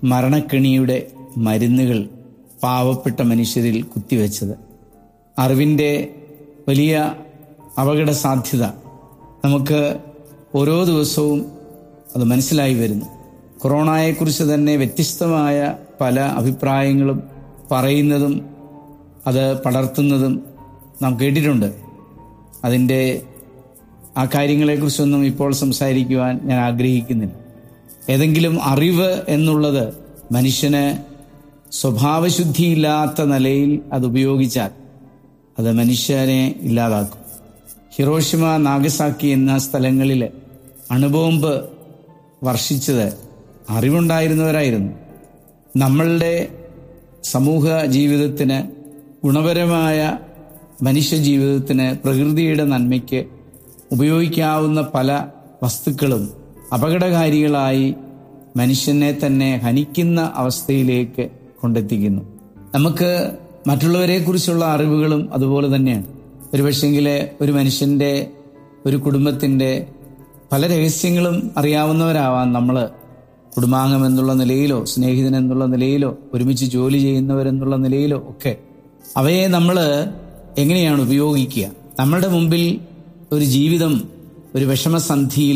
മരണക്കെണിയുടെ മരുന്നുകൾ പാവപ്പെട്ട മനുഷ്യരിൽ കുത്തിവെച്ചത് അറിവിൻ്റെ വലിയ അപകട സാധ്യത നമുക്ക് ഓരോ ദിവസവും അത് മനസ്സിലായി വരുന്നു കൊറോണയെക്കുറിച്ച് തന്നെ വ്യത്യസ്തമായ പല അഭിപ്രായങ്ങളും പറയുന്നതും അത് പടർത്തുന്നതും നാം കേട്ടിട്ടുണ്ട് അതിൻ്റെ ആ കാര്യങ്ങളെക്കുറിച്ചൊന്നും ഇപ്പോൾ സംസാരിക്കുവാൻ ഞാൻ ആഗ്രഹിക്കുന്നില്ല ഏതെങ്കിലും അറിവ് എന്നുള്ളത് മനുഷ്യന് സ്വഭാവശുദ്ധിയില്ലാത്ത നിലയിൽ അത് ഉപയോഗിച്ചാൽ അത് മനുഷ്യനെ ഇല്ലാതാക്കും ഹിറോഷിമ നാഗസാക്കി എന്ന സ്ഥലങ്ങളിൽ അണുബോംബ് വർഷിച്ചത് അറിവുണ്ടായിരുന്നവരായിരുന്നു നമ്മളുടെ സമൂഹ ജീവിതത്തിന് ഗുണപരമായ മനുഷ്യ ജീവിതത്തിന് പ്രകൃതിയുടെ നന്മയ്ക്ക് ഉപയോഗിക്കാവുന്ന പല വസ്തുക്കളും അപകടകാരികളായി മനുഷ്യനെ തന്നെ ഹനിക്കുന്ന അവസ്ഥയിലേക്ക് കൊണ്ടെത്തിക്കുന്നു നമുക്ക് മറ്റുള്ളവരെ കുറിച്ചുള്ള അറിവുകളും അതുപോലെ തന്നെയാണ് ഒരുപക്ഷെങ്കിൽ ഒരു മനുഷ്യന്റെ ഒരു കുടുംബത്തിന്റെ പല രഹസ്യങ്ങളും അറിയാവുന്നവരാവാം നമ്മൾ കുടുംബാംഗം എന്നുള്ള നിലയിലോ സ്നേഹിതൻ എന്നുള്ള നിലയിലോ ഒരുമിച്ച് ജോലി ചെയ്യുന്നവരെന്നുള്ള നിലയിലോ ഒക്കെ അവയെ നമ്മൾ എങ്ങനെയാണ് ഉപയോഗിക്കുക നമ്മളുടെ മുമ്പിൽ ഒരു ജീവിതം ഒരു വിഷമസന്ധിയിൽ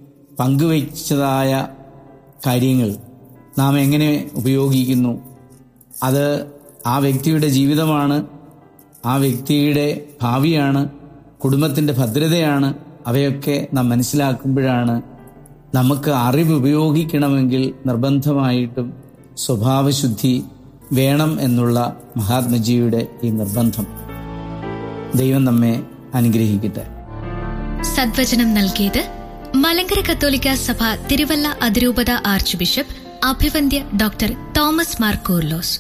പങ്കുവച്ചതായ കാര്യങ്ങൾ നാം എങ്ങനെ ഉപയോഗിക്കുന്നു അത് ആ വ്യക്തിയുടെ ജീവിതമാണ് ആ വ്യക്തിയുടെ ഭാവിയാണ് കുടുംബത്തിൻ്റെ ഭദ്രതയാണ് അവയൊക്കെ നാം മനസ്സിലാക്കുമ്പോഴാണ് നമുക്ക് അറിവ് ഉപയോഗിക്കണമെങ്കിൽ നിർബന്ധമായിട്ടും സ്വഭാവശുദ്ധി വേണം എന്നുള്ള മഹാത്മജിയുടെ ഈ നിർബന്ധം ദൈവം നമ്മെ അനുഗ്രഹിക്കട്ടെ സദ്വചനം നൽകിയത് മലങ്കര കത്തോലിക്ക സഭ തിരുവല്ല അതിരൂപത ആർച്ച് ബിഷപ്പ് അഭിവന്ദ്യ doctor Thomas Mar Koorilos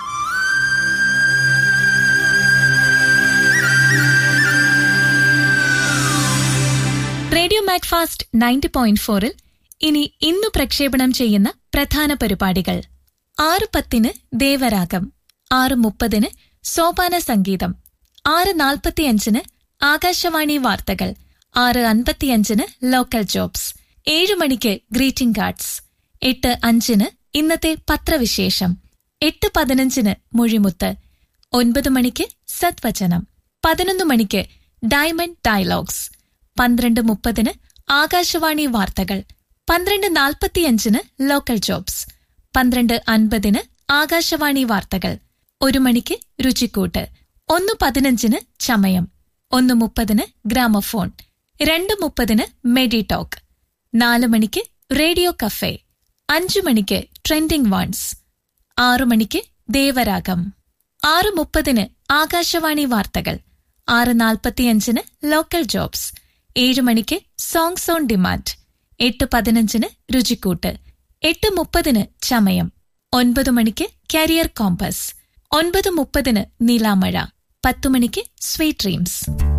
radio Macfast ninety point ഫോറിൽ ഇനി ഇന്നു പ്രക്ഷേപണം ചെയ്യുന്ന പ്രധാന പരിപാടികൾ ആറ് പത്തിന് ദേവരാഗം ആറ് മുപ്പതിന് സോപാന സംഗീതം ആറ് നാൽപ്പത്തിയഞ്ചിന് ആകാശവാണി വാർത്തകൾ ആറ് അൻപത്തിയഞ്ചിന് ലോക്കൽ ജോബ്സ് ഏഴു മണിക്ക് ഗ്രീറ്റിംഗ് കാർഡ്സ് എട്ട് അഞ്ചിന് ഇന്നത്തെ പത്രവിശേഷം എട്ട് പതിനഞ്ചിന് മൊഴിമുത്ത് ഒൻപത് മണിക്ക് സദ്വചനം പതിനൊന്ന് മണിക്ക് ഡയമണ്ട് ഡയലോഗ്സ് പന്ത്രണ്ട് മുപ്പതിന് ആകാശവാണി വാർത്തകൾ പന്ത്രണ്ട് നാൽപ്പത്തിയഞ്ചിന് ലോക്കൽ ജോബ്സ് പന്ത്രണ്ട് അൻപതിന് ആകാശവാണി വാർത്തകൾ ഒരു മണിക്ക് രുചിക്കൂട്ട് ഒന്ന് പതിനഞ്ചിന് ചമയം ഒന്ന് മുപ്പതിന് ഗ്രാമഫോൺ രണ്ട് മുപ്പതിന് മെഡി ടോക്ക് നാല് മണിക്ക് റേഡിയോ കഫേ അഞ്ചു മണിക്ക് ട്രെൻഡിംഗ് വൺസ് ആറു മണിക്ക് ദേവരാഗം ആറ് മുപ്പതിന് ആകാശവാണി വാർത്തകൾ ആറ് നാൽപ്പത്തിയഞ്ചിന് ലോക്കൽ ജോബ്സ് ഏഴ് മണിക്ക് സോങ്സ് ഓൺ ഡിമാൻഡ് എട്ട് പതിനഞ്ചിന് രുചിക്കൂട്ട് എട്ട് മുപ്പതിന് ചമയം ഒൻപത് മണിക്ക് കരിയർ കോമ്പസ് ഒൻപത് മുപ്പതിന് നീലാമഴ പത്തു മണിക്ക് സ്വീറ്റ് ഡ്രീംസ്